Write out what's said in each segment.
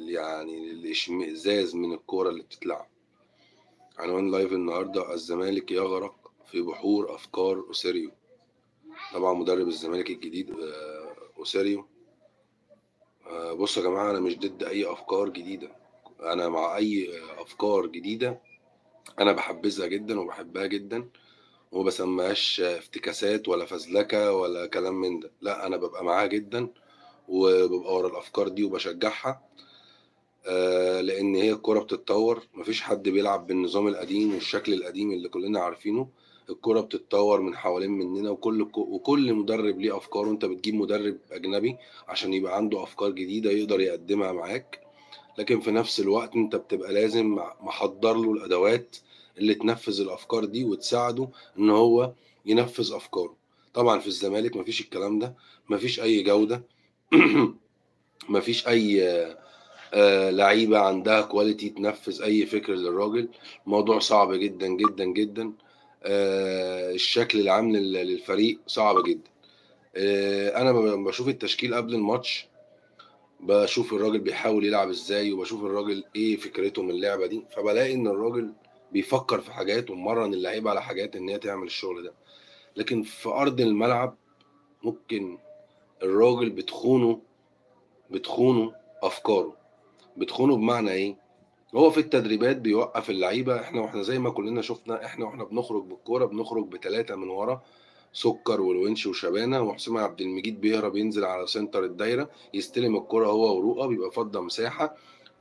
يعني الاشمئزاز من الكورة اللي بتتلعب عنوان لايف النهاردة الزمالك يغرق في بحور أفكار أوسيريو طبعا مدرب الزمالك الجديد آه، أوسيريو آه، بصوا يا جماعة أنا مش ضد أي أفكار جديدة أنا مع أي أفكار جديدة أنا بحبذها جدا وبحبها جدا وما بسميهاش افتكاسات ولا فزلكة ولا كلام من ده لا أنا ببقى معاها جدا وببقى ورا الأفكار دي وبشجعها آه، لأن هي الكرة بتتطور مفيش حد بيلعب بالنظام القديم والشكل القديم اللي كلنا عارفينه الكرة بتتطور من حوالين مننا وكل وكل مدرب ليه أفكاره أنت بتجيب مدرب أجنبي عشان يبقى عنده أفكار جديدة يقدر يقدمها معاك لكن في نفس الوقت أنت بتبقى لازم محضر له الأدوات اللي تنفذ الأفكار دي وتساعده إن هو ينفذ أفكاره طبعا في الزمالك مفيش الكلام ده مفيش أي جودة مفيش أي آه لعيبه عندها كواليتي تنفذ اي فكر للراجل موضوع صعب جدا جدا جدا آه الشكل العام للفريق صعب جدا آه انا بشوف التشكيل قبل الماتش بشوف الراجل بيحاول يلعب ازاي وبشوف الراجل ايه فكرته من اللعبه دي فبلاقي ان الراجل بيفكر في حاجات ومرن اللعيبه على حاجات ان هي تعمل الشغل ده لكن في ارض الملعب ممكن الراجل بتخونه بتخونه افكاره بتخونه بمعنى ايه هو في التدريبات بيوقف اللعيبه احنا واحنا زي ما كلنا شفنا احنا واحنا بنخرج بالكوره بنخرج بثلاثه من ورا سكر والونش وشبانه وحسام عبد المجيد بيهرب ينزل على سنتر الدايره يستلم الكوره هو ورؤى بيبقى فاضه مساحه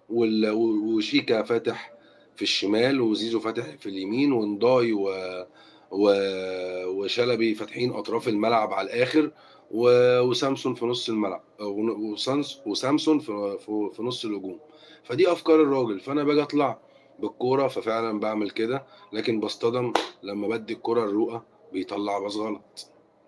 وشيكا فاتح في الشمال وزيزو فاتح في اليمين ونداي و... و... وشلبي فاتحين اطراف الملعب على الاخر و... وسامسون في نص الملعب وسامسون في... في نص الهجوم فدي افكار الراجل فانا باجي اطلع بالكوره ففعلا بعمل كده لكن بصطدم لما بدي الكوره الرؤى بيطلع باص غلط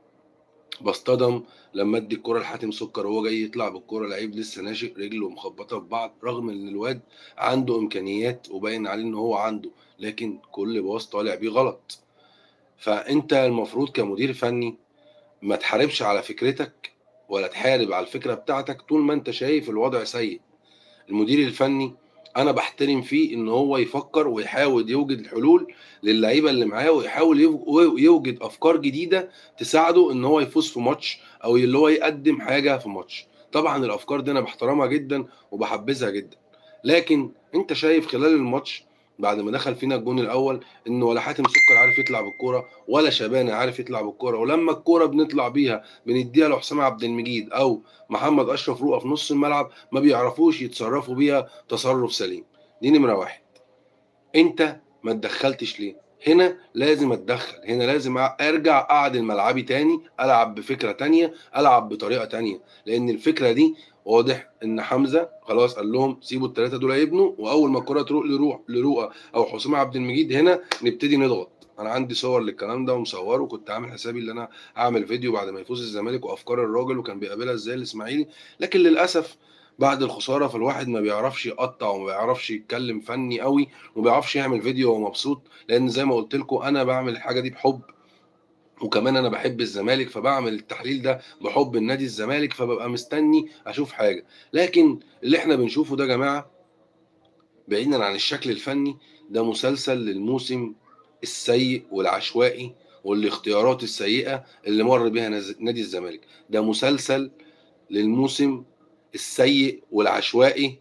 بصطدم لما ادي الكوره لحاتم سكر وهو جاي يطلع بالكوره لعيب لسه ناشئ رجله مخبطه في بعض رغم ان الواد عنده امكانيات وباين عليه ان هو عنده لكن كل باص طالع بيه غلط فانت المفروض كمدير فني ما تحاربش على فكرتك ولا تحارب على الفكره بتاعتك طول ما انت شايف الوضع سيء المدير الفني انا بحترم فيه ان هو يفكر ويحاول يوجد الحلول للعيبه اللي معاه ويحاول يوجد افكار جديده تساعده ان هو يفوز في ماتش او اللي هو يقدم حاجه في ماتش طبعا الافكار دي انا بحترمها جدا وبحبذها جدا لكن انت شايف خلال الماتش بعد ما دخل فينا الجون الاول انه ولا حاتم سكر عارف يطلع بالكوره ولا شبانه عارف يطلع بالكوره ولما الكوره بنطلع بيها بنديها لحسام عبد المجيد او محمد اشرف رؤى في نص الملعب ما بيعرفوش يتصرفوا بيها تصرف سليم دي نمره واحد انت ما اتدخلتش ليه هنا لازم اتدخل هنا لازم ارجع اقعد الملعبي تاني العب بفكره تانية العب بطريقه تانية لان الفكره دي واضح ان حمزه خلاص قال لهم سيبوا الثلاثه دول يبنوا واول ما الكره تروح لروح لرؤى او حسام عبد المجيد هنا نبتدي نضغط انا عندي صور للكلام ده ومصوره وكنت عامل حسابي ان انا اعمل فيديو بعد ما يفوز الزمالك وافكار الراجل وكان بيقابلها ازاي الاسماعيلي لكن للاسف بعد الخساره فالواحد ما بيعرفش يقطع وما بيعرفش يتكلم فني قوي وما بيعرفش يعمل فيديو وهو مبسوط لان زي ما قلت لكم انا بعمل الحاجه دي بحب وكمان انا بحب الزمالك فبعمل التحليل ده بحب النادي الزمالك فببقى مستني اشوف حاجه لكن اللي احنا بنشوفه ده يا جماعه بعيدا عن الشكل الفني ده مسلسل للموسم السيء والعشوائي والاختيارات السيئه اللي مر بها نادي الزمالك ده مسلسل للموسم السيء والعشوائي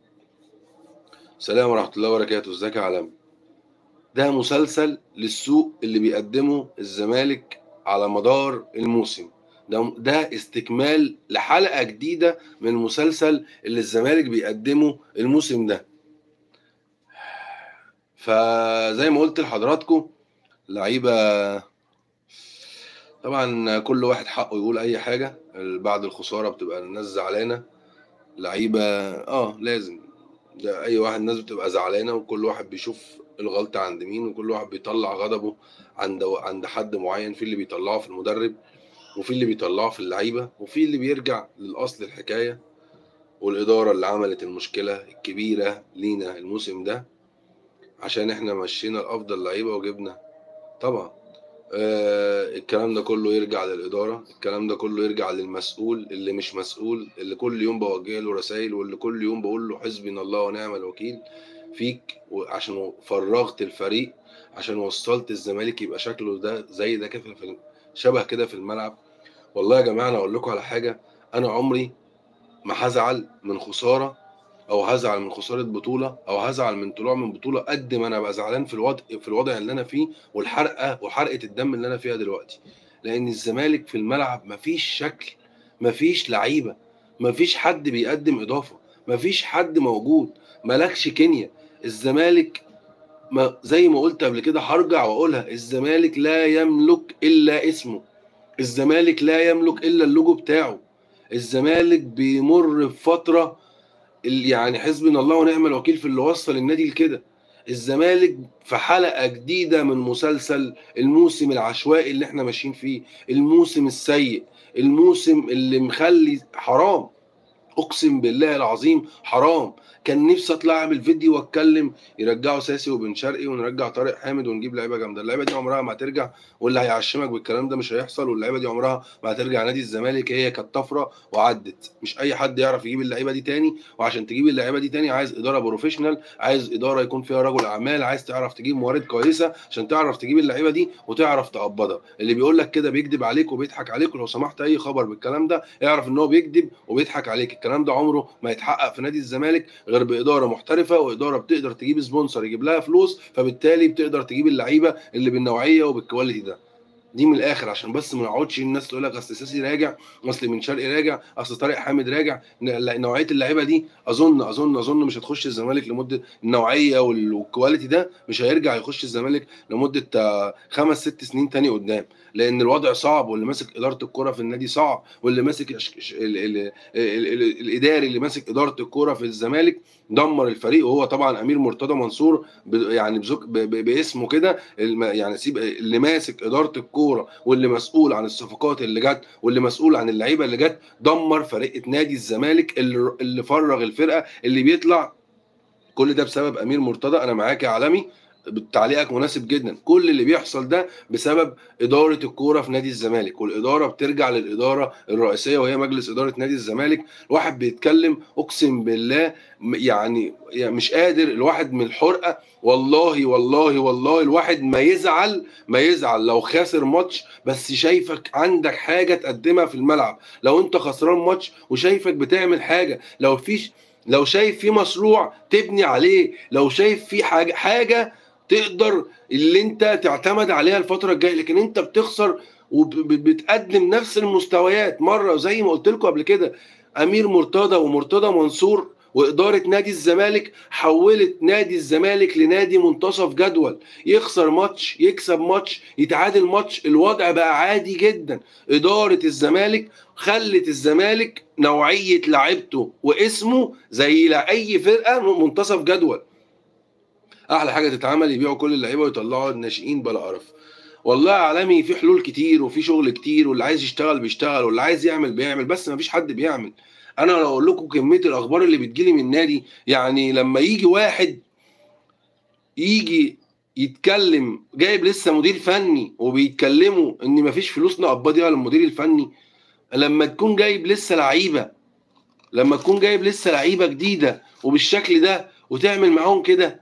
السلام ورحمه الله وبركاته ازيك يا عالمي ده مسلسل للسوق اللي بيقدمه الزمالك على مدار الموسم ده ده استكمال لحلقه جديده من المسلسل اللي الزمالك بيقدمه الموسم ده فزي ما قلت لحضراتكم لعيبه طبعا كل واحد حقه يقول اي حاجه بعد الخساره بتبقى الناس زعلانه لعيبه اه لازم ده اي واحد الناس بتبقى زعلانه وكل واحد بيشوف الغلطه عند مين وكل واحد بيطلع غضبه عند عند حد معين في اللي بيطلعه في المدرب وفي اللي بيطلعه في اللعيبه وفي اللي بيرجع للاصل الحكايه والاداره اللي عملت المشكله الكبيره لينا الموسم ده عشان احنا مشينا الافضل لعيبه وجبنا طبعا آه الكلام ده كله يرجع للإدارة الكلام ده كله يرجع للمسؤول اللي مش مسؤول اللي كل يوم بوجه له رسائل واللي كل يوم بقول له حسبنا الله ونعم الوكيل فيك عشان فرغت الفريق عشان وصلت الزمالك يبقى شكله ده زي ده كده في شبه كده في الملعب والله يا جماعه انا اقول لكم على حاجه انا عمري ما هزعل من خساره او هزعل من خساره بطوله او هزعل من طلوع من بطوله قد ما انا ابقى زعلان في الوضع في الوضع اللي انا فيه والحرقه وحرقه الدم اللي انا فيها دلوقتي لان الزمالك في الملعب مفيش شكل مفيش لعيبه مفيش حد بيقدم اضافه مفيش حد موجود مالكش كينيا الزمالك ما زي ما قلت قبل كده هرجع واقولها الزمالك لا يملك الا اسمه الزمالك لا يملك الا اللوجو بتاعه الزمالك بيمر بفتره يعني حسبنا الله ونعم الوكيل في اللي وصل النادي لكده الزمالك في حلقه جديده من مسلسل الموسم العشوائي اللي احنا ماشيين فيه الموسم السيء الموسم اللي مخلي حرام اقسم بالله العظيم حرام كان نفسي اطلع اعمل فيديو واتكلم يرجعوا ساسي وبن شرقي ونرجع طارق حامد ونجيب لعيبه جامده اللعيبه دي عمرها ما هترجع واللي هيعشمك بالكلام ده مش هيحصل واللعيبه دي عمرها ما هترجع نادي الزمالك هي كانت طفره وعدت مش اي حد يعرف يجيب اللعيبه دي تاني وعشان تجيب اللعيبه دي تاني عايز اداره بروفيشنال عايز اداره يكون فيها رجل اعمال عايز تعرف تجيب موارد كويسه عشان تعرف تجيب اللعيبه دي وتعرف تقبضها اللي بيقول لك كده بيكذب عليك وبيضحك عليك ولو سمحت اي خبر بالكلام ده اعرف ان هو بيكذب وبيضحك عليك الكلام ده عمره ما يتحقق في نادي الزمالك غير باداره محترمه محترفه واداره بتقدر تجيب سبونسر يجيب لها فلوس فبالتالي بتقدر تجيب اللعيبه اللي بالنوعيه وبالكواليتي ده دي من الاخر عشان بس ما نقعدش الناس تقول لك اصل ساسي راجع اصل بن شرقي راجع اصل طارق حامد راجع نوعيه اللعيبه دي اظن اظن اظن مش هتخش الزمالك لمده النوعيه والكواليتي ده مش هيرجع يخش الزمالك لمده خمس ست سنين تاني قدام لان الوضع صعب واللي ماسك اداره الكره في النادي صعب واللي ماسك الاداري اللي ماسك اداره الكره في الزمالك دمر الفريق وهو طبعا امير مرتضى منصور يعني باسمه كده يعني سيب اللي ماسك اداره الكوره واللي مسؤول عن الصفقات اللي جت واللي مسؤول عن اللعيبه اللي جت دمر فريق نادي الزمالك اللي, اللي فرغ الفرقه اللي بيطلع كل ده بسبب امير مرتضى انا معاك يا عالمي تعليقك مناسب جدا كل اللي بيحصل ده بسبب اداره الكوره في نادي الزمالك والاداره بترجع للاداره الرئيسيه وهي مجلس اداره نادي الزمالك الواحد بيتكلم اقسم بالله يعني, يعني مش قادر الواحد من الحرقه والله والله والله الواحد ما يزعل ما يزعل لو خاسر ماتش بس شايفك عندك حاجه تقدمها في الملعب لو انت خسران ماتش وشايفك بتعمل حاجه لو فيش لو شايف في مشروع تبني عليه لو شايف في حاجه حاجه تقدر اللي انت تعتمد عليها الفتره الجايه لكن انت بتخسر وبتقدم نفس المستويات مره زي ما قلت لكم قبل كده امير مرتضى ومرتضى منصور واداره نادي الزمالك حولت نادي الزمالك لنادي منتصف جدول يخسر ماتش يكسب ماتش يتعادل ماتش الوضع بقى عادي جدا اداره الزمالك خلت الزمالك نوعيه لعيبته واسمه زي اي فرقه منتصف جدول احلى حاجه تتعمل يبيعوا كل اللعيبه ويطلعوا الناشئين بلا قرف والله عالمي في حلول كتير وفي شغل كتير واللي عايز يشتغل بيشتغل واللي عايز يعمل بيعمل بس ما فيش حد بيعمل انا لو اقول لكم كميه الاخبار اللي بتجيلي من النادي يعني لما يجي واحد يجي يتكلم جايب لسه مدير فني وبيتكلموا ان مفيش فلوس نقبضيها على المدير الفني لما تكون جايب لسه لعيبه لما تكون جايب لسه لعيبه جديده وبالشكل ده وتعمل معاهم كده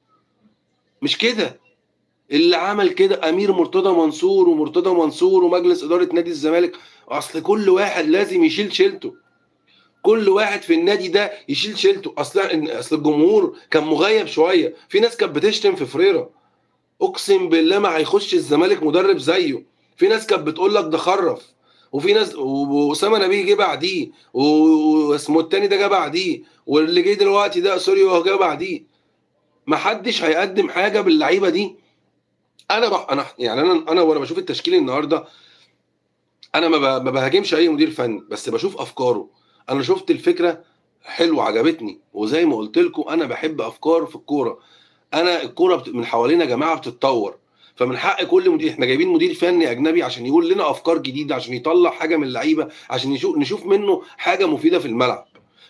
مش كده اللي عمل كده امير مرتضى منصور ومرتضى منصور ومجلس اداره نادي الزمالك اصل كل واحد لازم يشيل شيلته كل واحد في النادي ده يشيل شيلته اصل اصل الجمهور كان مغيب شويه في ناس كانت بتشتم في فريرة اقسم بالله ما هيخش الزمالك مدرب زيه في ناس كانت بتقول لك ده خرف وفي ناس واسامه نبيه جه بعديه واسمه التاني ده جه بعديه واللي جه دلوقتي ده سوري هو جه بعديه ما حدش هيقدم حاجه باللعيبه دي انا بح... انا يعني انا انا وانا بشوف التشكيل النهارده انا ما, ما بهاجمش اي مدير فني بس بشوف افكاره انا شفت الفكره حلوه عجبتني وزي ما قلت لكم انا بحب افكار في الكوره انا الكوره بت... من حوالينا يا جماعه بتتطور فمن حق كل مدير احنا جايبين مدير فني اجنبي عشان يقول لنا افكار جديده عشان يطلع حاجه من اللعيبه عشان نشوف نشوف منه حاجه مفيده في الملعب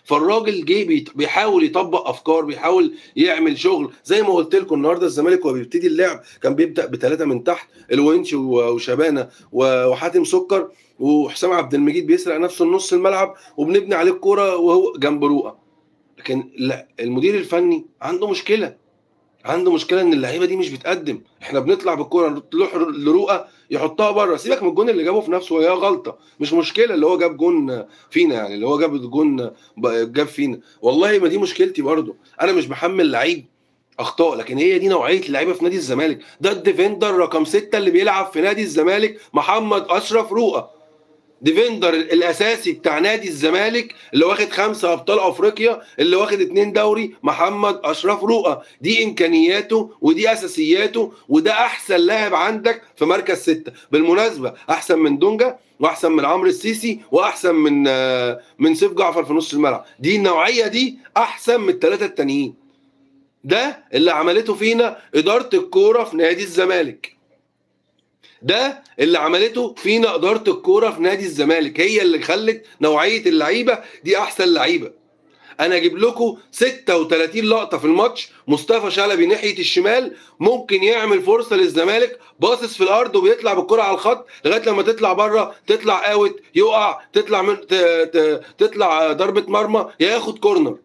فالراجل جه بيت- بيحاول يطبق افكار بيحاول يعمل شغل زي ما قلت لكم النهارده الزمالك وهو بيبتدي اللعب كان بيبدا بثلاثه من تحت الونش و- وشبانه و- وحاتم سكر وحسام عبد المجيد بيسرق نفسه النص الملعب وبنبني عليه الكوره وهو جنب رؤى لكن لا المدير الفني عنده مشكله عنده مشكله ان اللعيبه دي مش بتقدم احنا بنطلع بالكوره نروح لرؤى يحطها بره سيبك من الجون اللي جابه في نفسه وهي غلطه مش مشكله اللي هو جاب جون فينا يعني اللي هو جاب الجون ب- جاب فينا والله ما دي مشكلتي برضو انا مش بحمل لعيب اخطاء لكن هي دي نوعيه اللعيبه في نادي الزمالك ده الديفندر رقم ستة اللي بيلعب في نادي الزمالك محمد اشرف رؤى ديفندر الاساسي بتاع نادي الزمالك اللي واخد خمسه ابطال افريقيا اللي واخد اتنين دوري محمد اشرف رؤى دي امكانياته ودي اساسياته وده احسن لاعب عندك في مركز سته بالمناسبه احسن من دونجا واحسن من عمرو السيسي واحسن من آه، من سيف جعفر في نص الملعب دي النوعيه دي احسن من الثلاثه التانيين ده اللي عملته فينا اداره الكوره في نادي الزمالك ده اللي عملته فينا اداره الكوره في نادي الزمالك هي اللي خلت نوعيه اللعيبه دي احسن لعيبه انا اجيب لكم 36 لقطه في الماتش مصطفى شلبي ناحيه الشمال ممكن يعمل فرصه للزمالك باصص في الارض وبيطلع بالكره على الخط لغايه لما تطلع بره تطلع اوت يقع تطلع من ت... ت... تطلع ضربه مرمى يا ياخد كورنر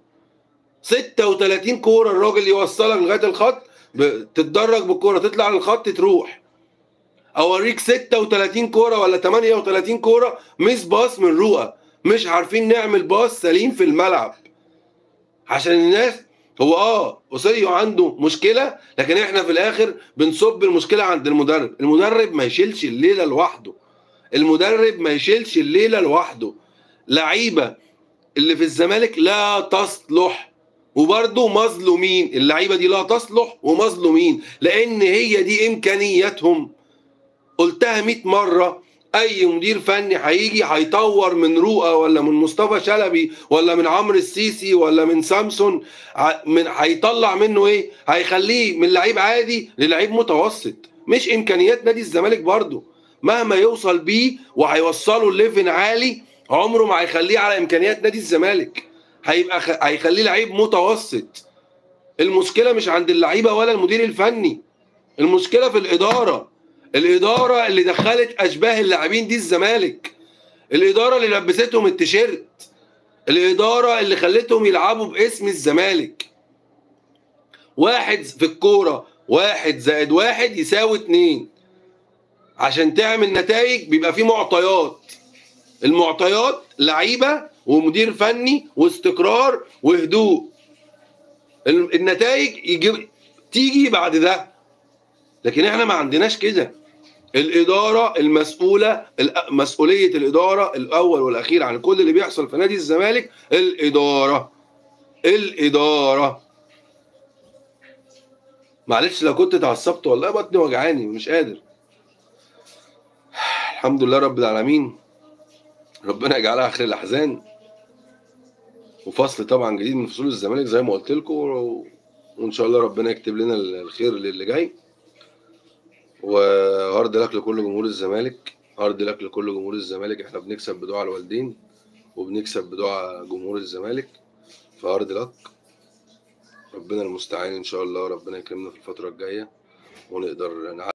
36 كوره الراجل يوصلك لغايه الخط ب... تتدرج بالكوره تطلع للخط تروح اوريك 36 كوره ولا 38 كوره مس باص من رؤى مش عارفين نعمل باص سليم في الملعب عشان الناس هو اه اوسيو عنده مشكله لكن احنا في الاخر بنصب المشكله عند المدرب المدرب ما يشيلش الليله لوحده المدرب ما يشيلش الليله لوحده لعيبه اللي في الزمالك لا تصلح وبرضه مظلومين اللعيبه دي لا تصلح ومظلومين لان هي دي امكانياتهم قلتها 100 مره اي مدير فني هيجي هيطور من رؤى ولا من مصطفى شلبي ولا من عمرو السيسي ولا من سامسون ع- من هيطلع منه ايه هيخليه من لعيب عادي للعيب متوسط مش امكانيات نادي الزمالك برضه مهما يوصل بيه وهيوصله ليفل عالي عمره ما هيخليه على امكانيات نادي الزمالك هيبقى خ... هيخليه لعيب متوسط المشكله مش عند اللعيبه ولا المدير الفني المشكله في الاداره الاداره اللي دخلت اشباه اللاعبين دي الزمالك الاداره اللي لبستهم التيشيرت الاداره اللي خلتهم يلعبوا باسم الزمالك واحد في الكوره واحد زائد واحد يساوي اتنين عشان تعمل نتائج بيبقى في معطيات المعطيات لعيبه ومدير فني واستقرار وهدوء ال- النتائج يجي تيجي بعد ده لكن احنا ما عندناش كده الاداره المسؤوله الأ- مسؤوليه الاداره الاول والاخير عن كل اللي بيحصل في نادي الزمالك الاداره الاداره معلش لو كنت اتعصبت والله بطني وجعاني مش قادر الحمد لله رب العالمين ربنا يجعلها اخر الاحزان وفصل طبعا جديد من فصول الزمالك زي ما قلت لكم وان شاء الله ربنا يكتب لنا الخير للي جاي وهارد لك لكل جمهور الزمالك هارد لك لكل جمهور الزمالك احنا بنكسب بدعاء الوالدين وبنكسب بدعاء جمهور الزمالك فهارد لك ربنا المستعان ان شاء الله ربنا يكرمنا في الفتره الجايه ونقدر نعدي